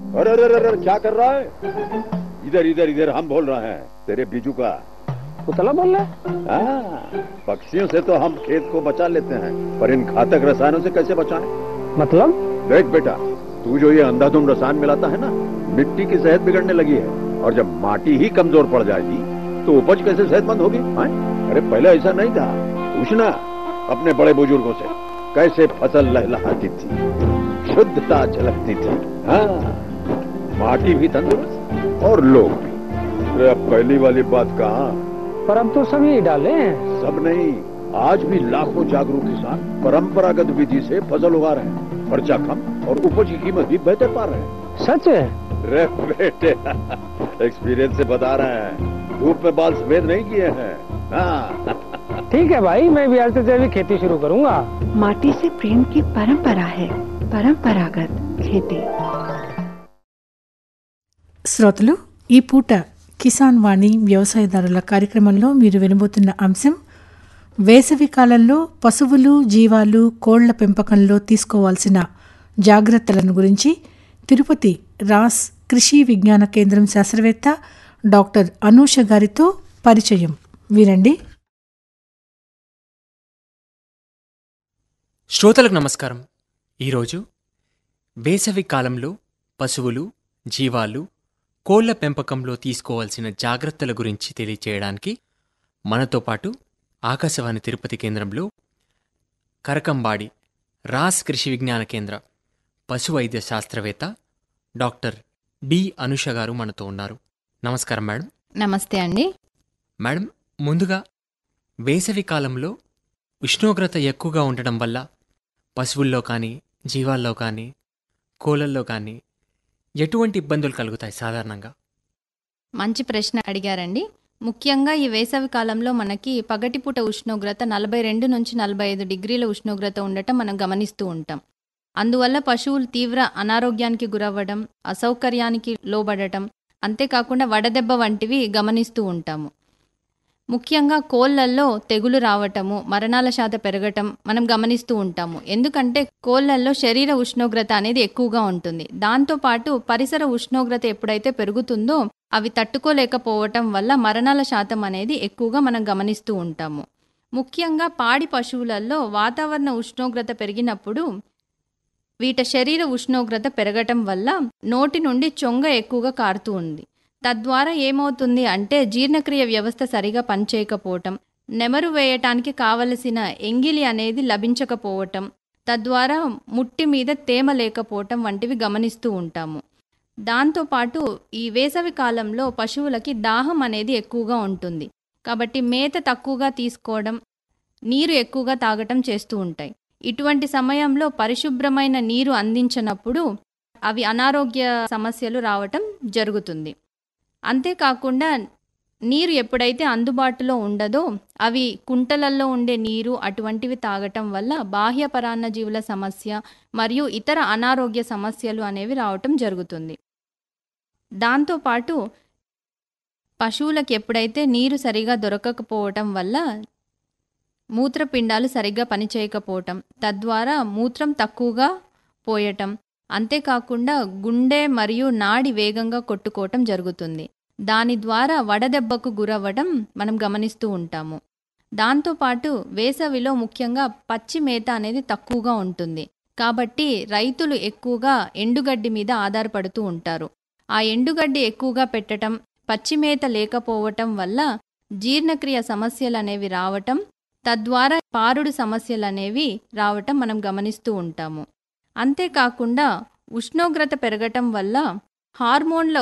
अरे अरे अरे अरे, क्या कर रहा है इधर इधर इधर हम बोल रहे हैं तेरे बीजू का पुतला बोल रहा है हाँ, पक्षियों से तो हम खेत को बचा लेते हैं पर इन घातक रसायनों से कैसे बचाएं? मतलब देख बेटा तू जो ये अंधाधुंध रसायन मिलाता है ना मिट्टी की सेहत बिगड़ने लगी है और जब माटी ही कमजोर पड़ जाएगी तो उपज कैसे सेहतमंद होगी हाँ? अरे पहले ऐसा नहीं था पूछना अपने बड़े बुजुर्गों से कैसे फसल लहलहाती थी शुद्धता झलकती थी हाँ माटी भी तंदुरुस्त और लोग भी अरे अब पहली वाली बात कहाँ पर अब तो सभी डाले हैं सब नहीं आज भी लाखों जागरूक किसान परंपरागत विधि से फसल उगा रहे हैं खर्चा कम और उपज की कीमत भी बेहतर पा रहे हैं सच है रे बेटे एक्सपीरियंस से बता रहे हैं धूप में बाल सफेद नहीं किए हैं हाँ ठीक है भाई मैं भी आज से जैविक खेती शुरू करूंगा माटी से प्रेम की परंपरा है परंपरागत खेती శ్రోతలు ఈ పూట కిసాన్ వాణి వ్యవసాయదారుల కార్యక్రమంలో మీరు వినబోతున్న అంశం వేసవి కాలంలో పశువులు జీవాలు కోళ్ల పెంపకంలో తీసుకోవాల్సిన జాగ్రత్తలను గురించి తిరుపతి రాస్ కృషి విజ్ఞాన కేంద్రం శాస్త్రవేత్త డాక్టర్ అనూష గారితో పరిచయం వినండి శ్రోతలకు నమస్కారం ఈరోజు వేసవి కాలంలో పశువులు జీవాలు కోళ్ల పెంపకంలో తీసుకోవాల్సిన జాగ్రత్తల గురించి తెలియచేయడానికి మనతో పాటు ఆకాశవాణి తిరుపతి కేంద్రంలో కరకంబాడి రాస్ కృషి విజ్ఞాన కేంద్ర పశు వైద్య శాస్త్రవేత్త డాక్టర్ డి అనుష గారు మనతో ఉన్నారు నమస్కారం మేడం నమస్తే అండి మేడం ముందుగా వేసవి కాలంలో ఉష్ణోగ్రత ఎక్కువగా ఉండడం వల్ల పశువుల్లో కానీ జీవాల్లో కానీ కోళ్ళల్లో కానీ ఎటువంటి ఇబ్బందులు కలుగుతాయి సాధారణంగా మంచి ప్రశ్న అడిగారండి ముఖ్యంగా ఈ వేసవి కాలంలో మనకి పగటిపూట ఉష్ణోగ్రత నలభై రెండు నుంచి నలభై ఐదు డిగ్రీల ఉష్ణోగ్రత ఉండటం మనం గమనిస్తూ ఉంటాం అందువల్ల పశువులు తీవ్ర అనారోగ్యానికి గురవ్వడం అసౌకర్యానికి లోబడటం అంతేకాకుండా వడదెబ్బ వంటివి గమనిస్తూ ఉంటాము ముఖ్యంగా కోళ్ళల్లో తెగులు రావటము మరణాల శాత పెరగటం మనం గమనిస్తూ ఉంటాము ఎందుకంటే కోళ్ళల్లో శరీర ఉష్ణోగ్రత అనేది ఎక్కువగా ఉంటుంది దాంతోపాటు పరిసర ఉష్ణోగ్రత ఎప్పుడైతే పెరుగుతుందో అవి తట్టుకోలేకపోవటం వల్ల మరణాల శాతం అనేది ఎక్కువగా మనం గమనిస్తూ ఉంటాము ముఖ్యంగా పాడి పశువులలో వాతావరణ ఉష్ణోగ్రత పెరిగినప్పుడు వీట శరీర ఉష్ణోగ్రత పెరగటం వల్ల నోటి నుండి చొంగ ఎక్కువగా కారుతూ ఉంది తద్వారా ఏమవుతుంది అంటే జీర్ణక్రియ వ్యవస్థ సరిగా పనిచేయకపోవటం నెమరు వేయటానికి కావలసిన ఎంగిలి అనేది లభించకపోవటం తద్వారా ముట్టి మీద తేమ లేకపోవటం వంటివి గమనిస్తూ ఉంటాము దాంతోపాటు ఈ వేసవి కాలంలో పశువులకి దాహం అనేది ఎక్కువగా ఉంటుంది కాబట్టి మేత తక్కువగా తీసుకోవడం నీరు ఎక్కువగా తాగటం చేస్తూ ఉంటాయి ఇటువంటి సమయంలో పరిశుభ్రమైన నీరు అందించినప్పుడు అవి అనారోగ్య సమస్యలు రావటం జరుగుతుంది అంతేకాకుండా నీరు ఎప్పుడైతే అందుబాటులో ఉండదో అవి కుంటలల్లో ఉండే నీరు అటువంటివి తాగటం వల్ల బాహ్య పరాన్నజీవుల సమస్య మరియు ఇతర అనారోగ్య సమస్యలు అనేవి రావటం జరుగుతుంది దాంతోపాటు పశువులకు ఎప్పుడైతే నీరు సరిగా దొరకకపోవటం వల్ల మూత్రపిండాలు సరిగ్గా పనిచేయకపోవటం తద్వారా మూత్రం తక్కువగా పోయటం అంతేకాకుండా గుండె మరియు నాడి వేగంగా కొట్టుకోవటం జరుగుతుంది దాని ద్వారా వడదెబ్బకు గురవ్వడం మనం గమనిస్తూ ఉంటాము దాంతోపాటు వేసవిలో ముఖ్యంగా పచ్చి మేత అనేది తక్కువగా ఉంటుంది కాబట్టి రైతులు ఎక్కువగా ఎండుగడ్డి మీద ఆధారపడుతూ ఉంటారు ఆ ఎండుగడ్డి ఎక్కువగా పెట్టటం పచ్చి మేత లేకపోవటం వల్ల జీర్ణక్రియ సమస్యలు అనేవి రావటం తద్వారా పారుడు సమస్యలు అనేవి రావటం మనం గమనిస్తూ ఉంటాము అంతేకాకుండా ఉష్ణోగ్రత పెరగటం వల్ల హార్మోన్ల